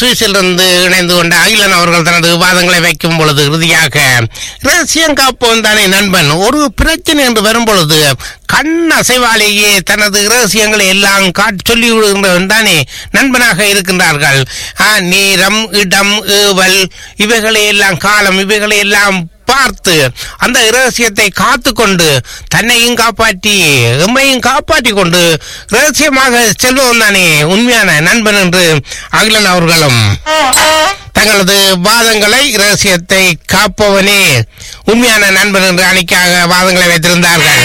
சுவிஸிலிருந்து இணைந்து கொண்ட அகிலன் அவர்கள் தனது விவாதங்களை வைக்கும் பொழுது இறுதியாக ரகசியம் காப்பவன் தானே நண்பன் ஒரு பிரச்சனை என்று வரும் பொழுது கண் அசைவாலேயே தனது ரகசியங்களை எல்லாம் காட் சொல்லி விடுகின்றவன் தானே நண்பனாக இருக்கின்றார்கள் ஆ, நேரம் இடம் ஏவல் இவைகளை எல்லாம் காலம் இவைகளை எல்லாம் பார்த்து அந்த ரகசியத்தை காத்து கொண்டு தன்னையும் காப்பாற்றி எம்மையும் காப்பாற்றி கொண்டு ரகசியமாக செல்வம் தானே உண்மையான நண்பன் என்று அகிலன் அவர்களும் தங்களது வாதங்களை ரகசியத்தை காப்பவனே உண்மையான நண்பன் என்று அணிக்காக வாதங்களை வைத்திருந்தார்கள்